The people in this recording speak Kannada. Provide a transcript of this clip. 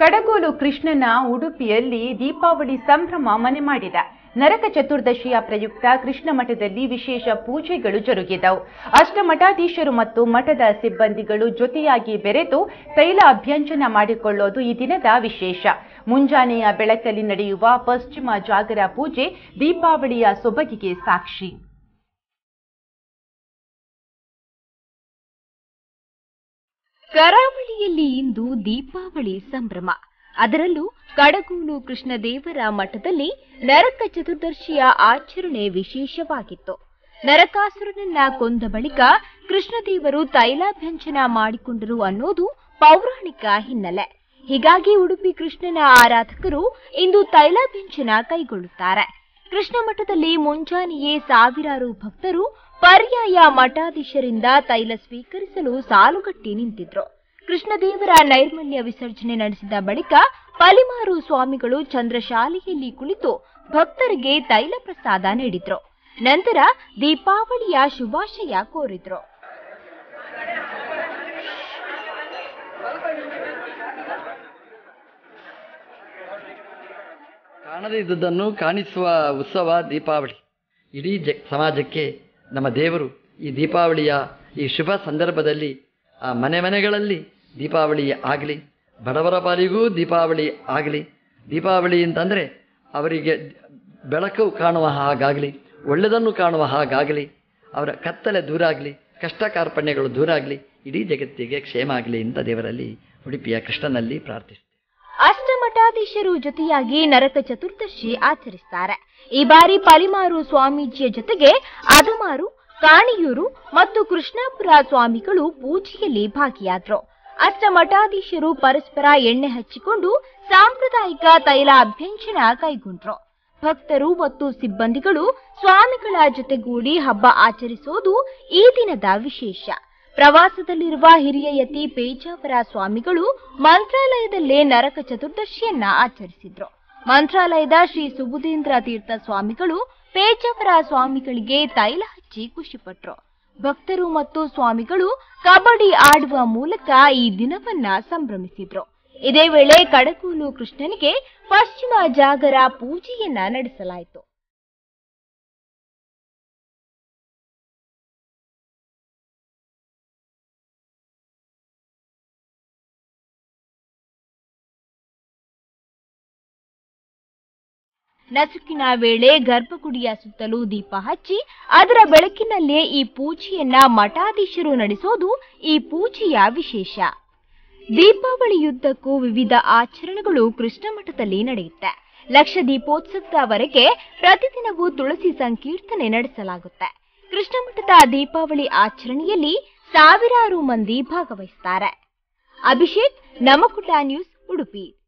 ಕಡಗೋಲು ಕೃಷ್ಣನ ಉಡುಪಿಯಲ್ಲಿ ದೀಪಾವಳಿ ಸಂಭ್ರಮ ಮನೆ ಮಾಡಿದ ನರಕ ಚತುರ್ದಶಿಯ ಪ್ರಯುಕ್ತ ಕೃಷ್ಣ ಮಠದಲ್ಲಿ ವಿಶೇಷ ಪೂಜೆಗಳು ಜರುಗಿದವು ಅಷ್ಟಮಠಾಧೀಶರು ಮತ್ತು ಮಠದ ಸಿಬ್ಬಂದಿಗಳು ಜೊತೆಯಾಗಿ ಬೆರೆತು ತೈಲ ಅಭ್ಯಂಜನ ಮಾಡಿಕೊಳ್ಳೋದು ಈ ದಿನದ ವಿಶೇಷ ಮುಂಜಾನೆಯ ಬೆಳಕಲ್ಲಿ ನಡೆಯುವ ಪಶ್ಚಿಮ ಜಾಗರ ಪೂಜೆ ದೀಪಾವಳಿಯ ಸೊಬಗಿಗೆ ಸಾಕ್ಷಿ ಕರಾವಳಿಯಲ್ಲಿ ಇಂದು ದೀಪಾವಳಿ ಸಂಭ್ರಮ ಅದರಲ್ಲೂ ಕಡಗೂಲು ಕೃಷ್ಣದೇವರ ಮಠದಲ್ಲಿ ನರಕ ಚತುರ್ದಶಿಯ ಆಚರಣೆ ವಿಶೇಷವಾಗಿತ್ತು ನರಕಾಸುರನನ್ನ ಕೊಂದ ಬಳಿಕ ಕೃಷ್ಣದೇವರು ತೈಲಾಭ್ಯಂಜನ ಮಾಡಿಕೊಂಡರು ಅನ್ನೋದು ಪೌರಾಣಿಕ ಹಿನ್ನೆಲೆ ಹೀಗಾಗಿ ಉಡುಪಿ ಕೃಷ್ಣನ ಆರಾಧಕರು ಇಂದು ತೈಲಾಭ್ಯಂಜನ ಕೈಗೊಳ್ಳುತ್ತಾರೆ ಕೃಷ್ಣ ಮಠದಲ್ಲಿ ಮುಂಜಾನೆಯೇ ಸಾವಿರಾರು ಭಕ್ತರು ಪರ್ಯಾಯ ಮಠಾಧೀಶರಿಂದ ತೈಲ ಸ್ವೀಕರಿಸಲು ಸಾಲುಗಟ್ಟಿ ನಿಂತಿದ್ರು ಕೃಷ್ಣದೇವರ ನೈರ್ಮಲ್ಯ ವಿಸರ್ಜನೆ ನಡೆಸಿದ ಬಳಿಕ ಪಲಿಮಾರು ಸ್ವಾಮಿಗಳು ಚಂದ್ರಶಾಲೆಯಲ್ಲಿ ಕುಳಿತು ಭಕ್ತರಿಗೆ ತೈಲ ಪ್ರಸಾದ ನೀಡಿದ್ರು ನಂತರ ದೀಪಾವಳಿಯ ಶುಭಾಶಯ ಕೋರಿದ್ರು ಕಾಣದೇ ಇದ್ದುದನ್ನು ಕಾಣಿಸುವ ಉತ್ಸವ ದೀಪಾವಳಿ ಇಡೀ ಜ ಸಮಾಜಕ್ಕೆ ನಮ್ಮ ದೇವರು ಈ ದೀಪಾವಳಿಯ ಈ ಶುಭ ಸಂದರ್ಭದಲ್ಲಿ ಆ ಮನೆ ಮನೆಗಳಲ್ಲಿ ದೀಪಾವಳಿ ಆಗಲಿ ಬಡವರ ಪಾಲಿಗೂ ದೀಪಾವಳಿ ಆಗಲಿ ದೀಪಾವಳಿ ಅಂತಂದರೆ ಅವರಿಗೆ ಬೆಳಕು ಕಾಣುವ ಹಾಗಾಗಲಿ ಒಳ್ಳೆಯದನ್ನು ಕಾಣುವ ಹಾಗಾಗಲಿ ಅವರ ಕತ್ತಲೆ ದೂರ ಆಗಲಿ ಕಷ್ಟ ಕಾರ್ಪಣ್ಯಗಳು ದೂರ ಆಗಲಿ ಇಡೀ ಜಗತ್ತಿಗೆ ಕ್ಷೇಮ ಆಗಲಿ ಅಂತ ದೇವರಲ್ಲಿ ಉಡುಪಿಯ ಕೃಷ್ಣನಲ್ಲಿ ಪ್ರಾರ್ಥಿಸ್ತೇವೆ ಅಷ್ಟಮಠಾಧೀಶರು ಜೊತೆಯಾಗಿ ನರಕ ಚತುರ್ದಶಿ ಆಚರಿಸ್ತಾರೆ ಈ ಬಾರಿ ಪಲಿಮಾರು ಸ್ವಾಮೀಜಿಯ ಜೊತೆಗೆ ಅದಮಾರು ಕಾಣಿಯೂರು ಮತ್ತು ಕೃಷ್ಣಾಪುರ ಸ್ವಾಮಿಗಳು ಪೂಜೆಯಲ್ಲಿ ಭಾಗಿಯಾದ್ರು ಅಷ್ಟಮಠಾಧೀಶರು ಪರಸ್ಪರ ಎಣ್ಣೆ ಹಚ್ಚಿಕೊಂಡು ಸಾಂಪ್ರದಾಯಿಕ ತೈಲ ಅಭ್ಯಂಜನ ಕೈಗೊಂಡ್ರು ಭಕ್ತರು ಮತ್ತು ಸಿಬ್ಬಂದಿಗಳು ಸ್ವಾಮಿಗಳ ಜೊತೆಗೂಡಿ ಹಬ್ಬ ಆಚರಿಸೋದು ಈ ದಿನದ ವಿಶೇಷ ಪ್ರವಾಸದಲ್ಲಿರುವ ಹಿರಿಯ ಯತಿ ಪೇಜಾವರ ಸ್ವಾಮಿಗಳು ಮಂತ್ರಾಲಯದಲ್ಲೇ ನರಕ ಚತುರ್ದಶಿಯನ್ನ ಆಚರಿಸಿದ್ರು ಮಂತ್ರಾಲಯದ ಶ್ರೀ ಸುಬುಧೇಂದ್ರ ತೀರ್ಥ ಸ್ವಾಮಿಗಳು ಪೇಜಾವರ ಸ್ವಾಮಿಗಳಿಗೆ ತೈಲ ಹಚ್ಚಿ ಖುಷಿಪಟ್ರು ಭಕ್ತರು ಮತ್ತು ಸ್ವಾಮಿಗಳು ಕಬಡ್ಡಿ ಆಡುವ ಮೂಲಕ ಈ ದಿನವನ್ನ ಸಂಭ್ರಮಿಸಿದ್ರು ಇದೇ ವೇಳೆ ಕಡಕೂಲು ಕೃಷ್ಣನಿಗೆ ಪಶ್ಚಿಮ ಜಾಗರ ಪೂಜೆಯನ್ನ ನಡೆಸಲಾಯಿತು ನಸುಕಿನ ವೇಳೆ ಗರ್ಭಗುಡಿಯ ಸುತ್ತಲೂ ದೀಪ ಹಚ್ಚಿ ಅದರ ಬೆಳಕಿನಲ್ಲೇ ಈ ಪೂಜೆಯನ್ನ ಮಠಾಧೀಶರು ನಡೆಸೋದು ಈ ಪೂಜೆಯ ವಿಶೇಷ ದೀಪಾವಳಿಯುದ್ದಕ್ಕೂ ವಿವಿಧ ಆಚರಣೆಗಳು ಕೃಷ್ಣ ಮಠದಲ್ಲಿ ನಡೆಯುತ್ತೆ ಲಕ್ಷ ದೀಪೋತ್ಸವದವರೆಗೆ ಪ್ರತಿದಿನವೂ ತುಳಸಿ ಸಂಕೀರ್ತನೆ ನಡೆಸಲಾಗುತ್ತೆ ಕೃಷ್ಣ ಮಠದ ದೀಪಾವಳಿ ಆಚರಣೆಯಲ್ಲಿ ಸಾವಿರಾರು ಮಂದಿ ಭಾಗವಹಿಸುತ್ತಾರೆ ಅಭಿಷೇಕ್ ನಮಕುಟ ನ್ಯೂಸ್ ಉಡುಪಿ